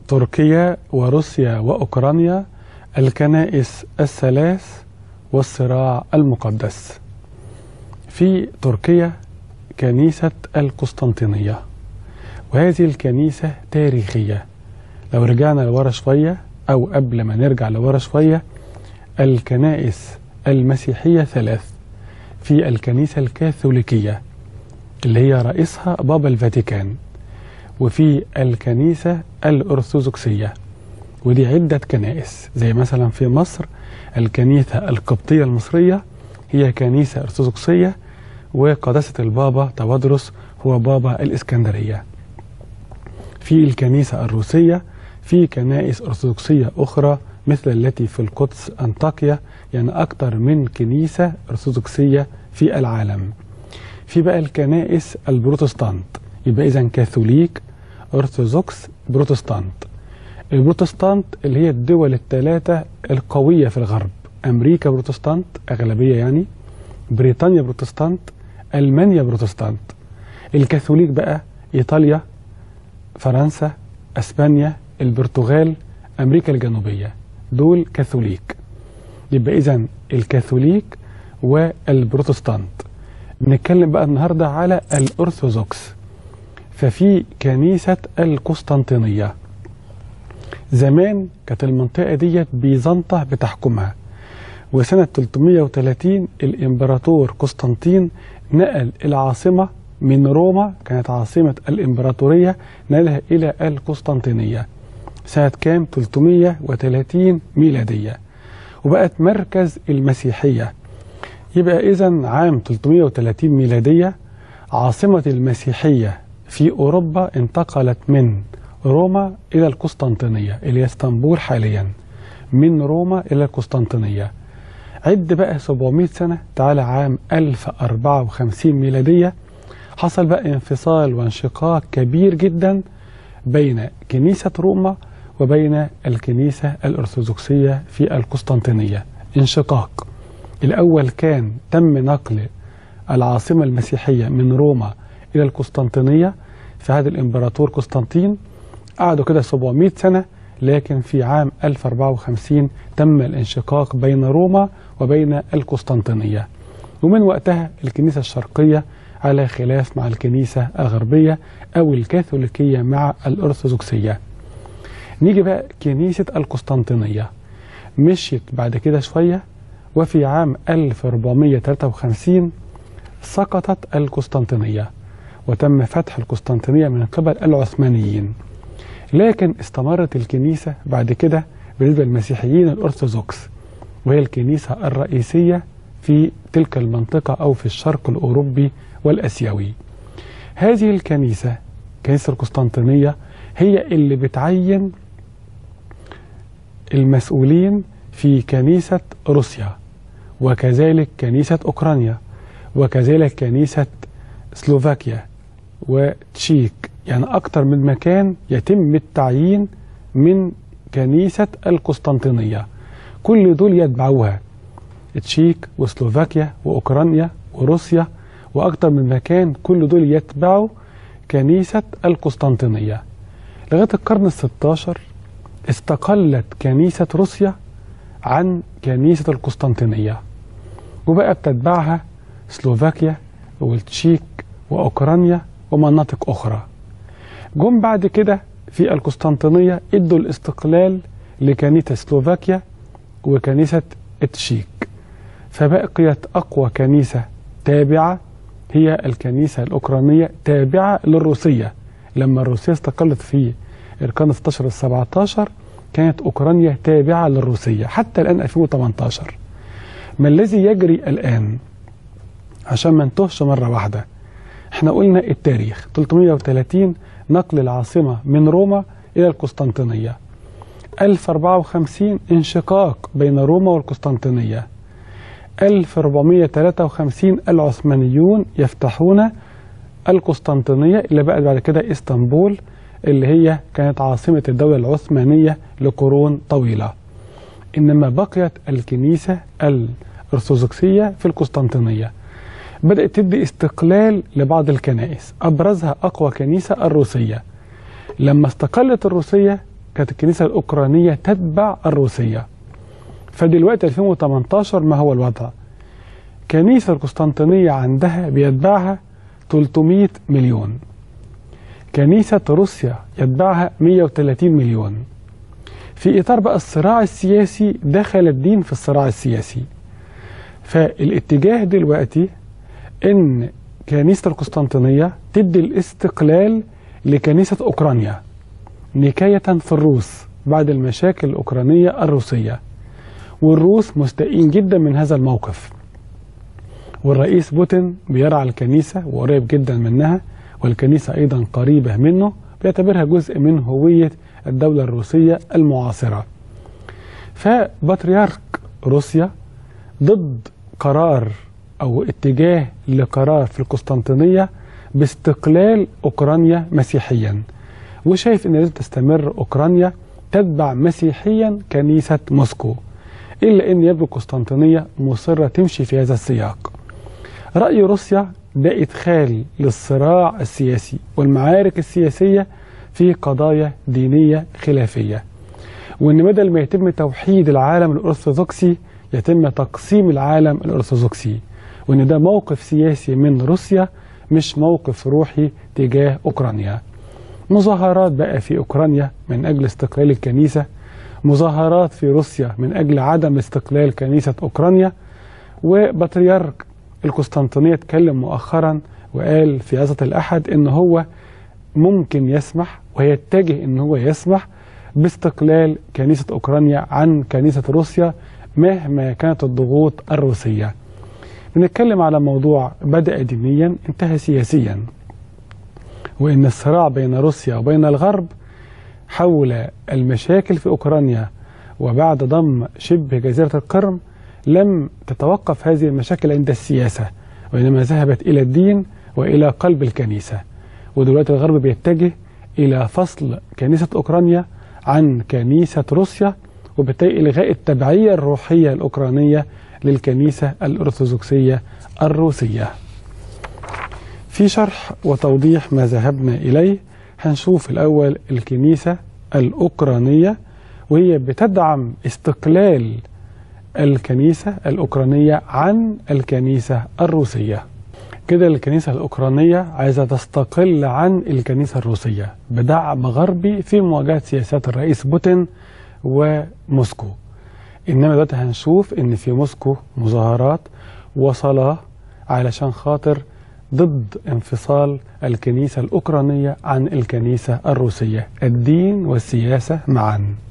تركيا وروسيا وأوكرانيا الكنائس الثلاث والصراع المقدس في تركيا كنيسة القسطنطينية وهذه الكنيسة تاريخية لو رجعنا لورا شوية أو قبل ما نرجع لورا شوية الكنائس المسيحية ثلاث في الكنيسة الكاثوليكية اللي هي رئيسها بابا الفاتيكان وفي الكنيسة الأرثوذكسية ودي عدة كنائس زي مثلا في مصر الكنيسة القبطية المصرية هي كنيسة أرثوذكسية وقداسة البابا تودرس هو بابا الإسكندرية في الكنيسة الروسية في كنائس أرثوذكسية أخرى مثل التي في القدس أنطاكيا يعني أكثر من كنيسة أرثوذكسية في العالم في بقى الكنائس البروتستانت يبقى إذا كاثوليك أرثوذكس بروتستانت البروتستانت اللي هي الدول الثلاثة القوية في الغرب أمريكا بروتستانت أغلبية يعني بريطانيا بروتستانت ألمانيا بروتستانت الكاثوليك بقى إيطاليا فرنسا أسبانيا البرتغال أمريكا الجنوبية دول كاثوليك يبقى إذا الكاثوليك والبروتستانت بنتكلم بقى النهاردة على الأرثوذكس ففي كنيسة القسطنطينية زمان كانت المنطقة ديت بيزنطة بتحكمها وسنة 330 الإمبراطور قسطنطين نقل العاصمة من روما كانت عاصمة الإمبراطورية نقلها إلى القسطنطينية سنة كام 330 ميلادية وبقت مركز المسيحية يبقى إذا عام 330 ميلادية عاصمة المسيحية في أوروبا انتقلت من روما إلى القسطنطينية اللي هي اسطنبول حاليا من روما إلى القسطنطينية عد بقى 700 سنة تعالى عام 1054 ميلادية حصل بقى انفصال وانشقاق كبير جدا بين كنيسة روما وبين الكنيسة الأرثوذكسية في القسطنطينية انشقاق الأول كان تم نقل العاصمة المسيحية من روما إلى القسطنطينية في عهد الإمبراطور قسطنطين قعدوا كده 700 سنة لكن في عام 1054 تم الانشقاق بين روما وبين القسطنطينية ومن وقتها الكنيسة الشرقية على خلاف مع الكنيسة الغربية أو الكاثوليكية مع الأرثوذكسية نيجي بقى كنيسة القسطنطينية مشيت بعد كده شوية وفي عام 1453 سقطت القسطنطينية وتم فتح القسطنطينية من قبل العثمانيين لكن استمرت الكنيسة بعد كده بالنسبة للمسيحيين الأرثوذكس وهي الكنيسة الرئيسية في تلك المنطقة أو في الشرق الأوروبي والأسيوي هذه الكنيسة كنيسة القسطنطينية هي اللي بتعين المسؤولين في كنيسة روسيا وكذلك كنيسة أوكرانيا وكذلك كنيسة سلوفاكيا وتشيك يعني أكثر من مكان يتم التعيين من كنيسة القسطنطينية كل دول يتبعوها تشيك وسلوفاكيا وأوكرانيا وروسيا وأكثر من مكان كل دول يتبعوا كنيسة القسطنطينية لغاية القرن الستاشر استقلت كنيسة روسيا عن كنيسة القسطنطينية وبقى بتتبعها سلوفاكيا والتشيك وأوكرانيا ومناطق أخرى جم بعد كده في القسطنطينية ادوا الاستقلال لكنيسة سلوفاكيا وكنيسة التشيك فبقيت أقوى كنيسة تابعة هي الكنيسة الأوكرانية تابعة للروسية لما الروسية استقلت في القرن 16 ال 17 كانت أوكرانيا تابعة للروسية حتى الآن 2018 ما الذي يجري الآن عشان ما نتوهش مرة واحدة احنا قلنا التاريخ 330 نقل العاصمة من روما إلى القسطنطينية 1054 انشقاق بين روما والقسطنطينية 1453 العثمانيون يفتحون القسطنطينية اللي بقت بعد كده اسطنبول اللي هي كانت عاصمة الدولة العثمانية لقرون طويلة إنما بقيت الكنيسة الأرثوذكسية في القسطنطينية بدأت تدي استقلال لبعض الكنائس أبرزها أقوى كنيسة الروسية لما استقلت الروسية كانت الكنيسة الأوكرانية تتبع الروسية فدلوقتي 2018 ما هو الوضع كنيسة القسطنطينية عندها بيتبعها 300 مليون كنيسة روسيا يتبعها 130 مليون في إطار بقى الصراع السياسي دخل الدين في الصراع السياسي فالاتجاه دلوقتي ان كنيسة القسطنطينية تدي الاستقلال لكنيسة أوكرانيا نكاية في الروس بعد المشاكل الأوكرانية الروسية والروس مستائين جدا من هذا الموقف والرئيس بوتين بيرعى الكنيسة وقريب جدا منها والكنيسة أيضا قريبة منه بيعتبرها جزء من هوية الدولة الروسية المعاصرة فبطريرك روسيا ضد قرار أو اتجاه لقرار في القسطنطينية باستقلال أوكرانيا مسيحيا وشايف أن لازم تستمر أوكرانيا تتبع مسيحيا كنيسة موسكو إلا أن يبدو القسطنطينية مصرة تمشي في هذا السياق رأي روسيا ده إدخال للصراع السياسي والمعارك السياسية في قضايا دينية خلافية وأن بدل ما يتم توحيد العالم الأرثوذكسي يتم تقسيم العالم الأرثوذكسي وأن ده موقف سياسي من روسيا مش موقف روحي تجاه أوكرانيا مظاهرات بقى في أوكرانيا من أجل استقلال الكنيسة مظاهرات في روسيا من أجل عدم استقلال كنيسة أوكرانيا وبطريرك القسطنطينية اتكلم مؤخرا وقال في عظة الأحد إن هو ممكن يسمح ويتجه إن هو يسمح باستقلال كنيسة أوكرانيا عن كنيسة روسيا مهما كانت الضغوط الروسية بنتكلم على موضوع بدأ دينيا انتهى سياسيا وإن الصراع بين روسيا وبين الغرب حول المشاكل في أوكرانيا وبعد ضم شبه جزيرة القرم لم تتوقف هذه المشاكل عند السياسة وإنما ذهبت إلى الدين وإلى قلب الكنيسة ودلوقتي الغرب بيتجه إلى فصل كنيسة أوكرانيا عن كنيسة روسيا وبالتالي إلغاء التبعية الروحية الأوكرانية للكنيسة الأرثوذكسية الروسية في شرح وتوضيح ما ذهبنا إليه هنشوف الأول الكنيسة الأوكرانية وهي بتدعم استقلال الكنيسة الأوكرانية عن الكنيسة الروسية كده الكنيسة الأوكرانية عايزة تستقل عن الكنيسة الروسية بدعم غربي في مواجهة سياسات الرئيس بوتين وموسكو إنما دلوقتي هنشوف إن في موسكو مظاهرات وصلاة علشان خاطر ضد انفصال الكنيسة الأوكرانية عن الكنيسة الروسية الدين والسياسة معاً